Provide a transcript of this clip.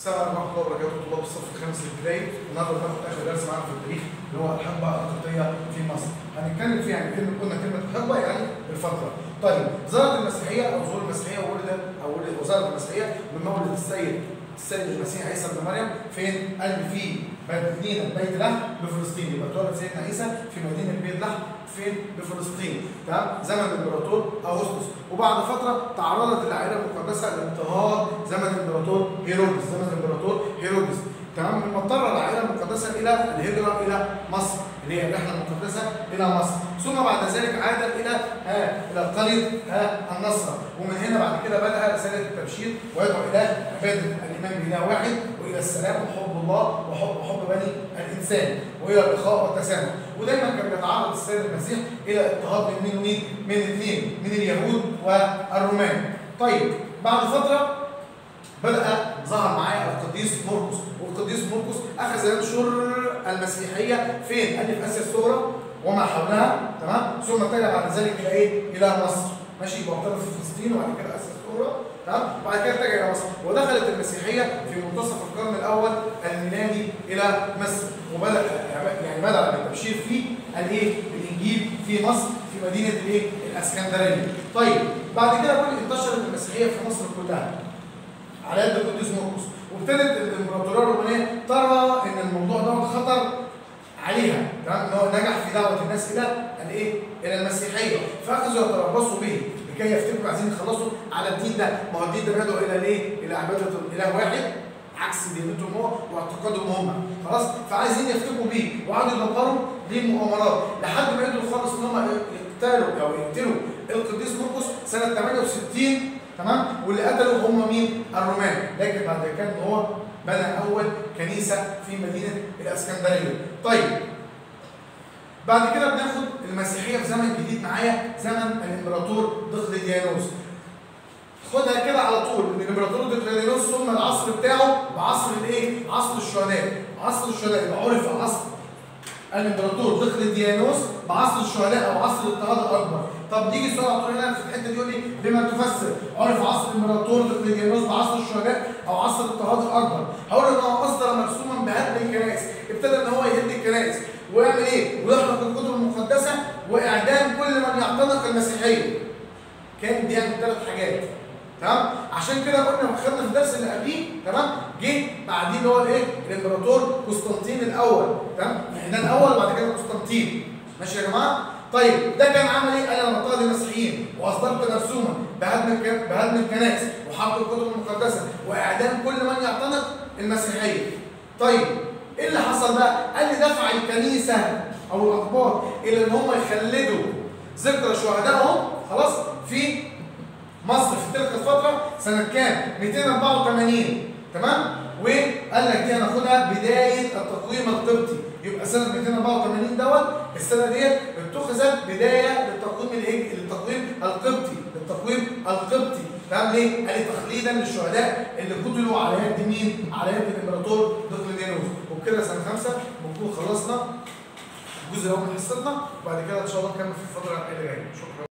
السلام عليكم ورحمه الله وبركاته طلاب الصف الخامس الابتدائي النهارده بناخد اخر درس معانا في التاريخ اللي هو الحقبه القبطيه في مصر هنتكلم فيها يعني كلمه قلنا كلمه حقبه يعني الفتره طيب ظهرت المسيحيه او ظهور المسيحيه ولدت او ولدت وظهرت المسيحيه بمولد السيد السيد المسيح عيسى ابن مريم فين؟ قال في مدينه بيت لحم بفلسطين يبقى اتولد سيدنا عيسى في مدينه بيت لحم فين؟ بفلسطين تمام؟ زمن الامبراطور اغسطس وبعد فتره تعرضت العائله المقدسه لاضطهاد زمن الامبراطور هيرودس زمن الامبراطور هيرودس تمام؟ مما اضطر العائله المقدسه الى الهجره الى مصر اللي هي الرحله المقدسه الى مصر ثم بعد ذلك عاد الى ها الى قريه ها النصره ومن هنا بعد كده بدا رساله التبشير ويدعو الى عباده الايمان باله واحد والى السلام وحب الله وحب حب بني الانسان والى الاخاء والتسامح ودايما كان بيتعرض السيد المسيح الى اضطهاد من مين ومين؟ من الاثنين من اليهود والرومان. طيب بعد فتره بدأ ظهر معايا القديس مرقس والقديس مرقس أخذ ينشر المسيحية فين؟ قال لي في آسيا الصغرى وما حولها تمام؟ ثم اتجه بعد ذلك إلى إيه؟ إلى مصر ماشي يبقى ابتدى في فلسطين وبعد كده آسيا الصغرى تمام؟ وبعد كده اتجه إلى مصر ودخلت المسيحية في منتصف القرن الأول الميلادي إلى مصر وبدأ يعني بدأ بالتبشير في الإيه؟ الإنجيل في مصر في مدينة الإيه؟ الإسكندرية. طيب بعد كده كل انتشرت المسيحية في مصر كلها. على يد القديس مرقس وابتدت الامبراطوريه الرومانيه ترى ان الموضوع ده خطر عليها تمام ان هو نجح في دعوه الناس الى الايه؟ الى المسيحيه فاخذوا يتربصوا به لكي يفتكروا عايزين يخلصوا على الدين ده ما هو الدين ده بيدعو الى الايه؟ الى عباده اله واحد عكس دينتهم هو واعتقادهم هم خلاص فعايزين يفتكوا بيه وقعدوا يدبروا ليه مؤامرات لحد ما قدروا خالص ان هم يقتلوا او يقتلوا القديس مرقس سنه 68 تمام واللي قتلوا هم مين الرومان لكن بعد كده هو بنى اول كنيسه في مدينه الاسكندريه طيب بعد كده بناخد المسيحيه في زمن جديد معايا زمن الامبراطور دقلديانوس خدها كده على طول ان الامبراطور دقلديانوس ثم العصر بتاعه بعصر الايه عصر الشهداء عصر الشهداء يبقى عرف عصر الامبراطور دقلديانوس بعصر الشهداء او عصر الاضطهاد الاكبر طب نيجي سؤال على طول هنا في الحته دي يقول لي بما تفسر عرف عصر الامبراطور دقلديانوس بعصر الشهداء او عصر الاضطهاد الاكبر هقول ان هو اصدر مرسوما بهدم الكنائس ابتدى ان هو يهد الكنائس ويعمل ايه ويحرق الكتب المقدسه واعدام كل من يعتنق المسيحيه كان بيعمل ثلاث حاجات تمام عشان كده قلنا خدنا في الدرس اللي قبليه تمام جه بعديه اللي هو الايه الامبراطور قسطنطين الاول تمام يعني ده الاول وبعد كده قسطنطين ماشي يا جماعه طيب ده كان عمل ايه؟ قال انا بطرد المسيحيين واصدرت مرسوما بهدم بهدم الكنائس وحرق الكتب المقدسه واعدام كل من يعتنق المسيحيه. طيب ايه اللي حصل بقى؟ قال لي دفع الكنيسه او الاقباط الى ان هم يخلدوا ذكرى شهدائهم خلاص في مصر في تلك الفتره سنه كام؟ 284 تمام؟ وقال لك دي هناخدها بدايه التقويم القبطي يبقى سنه 284 دوت السنه ديت اتخذت بدايه للتقويم الهجري للتقويم القبطي للتقويم القبطي تمام ليه؟ قال لي تخليدا للشهداء اللي قتلوا على يد مين؟ على يد الامبراطور دقلديانوس وبكده سنه خمسه بنكون خلصنا الجزء الاول من حصتنا وبعد كده ان شاء الله نكمل في الفتره اللي جايه شكرا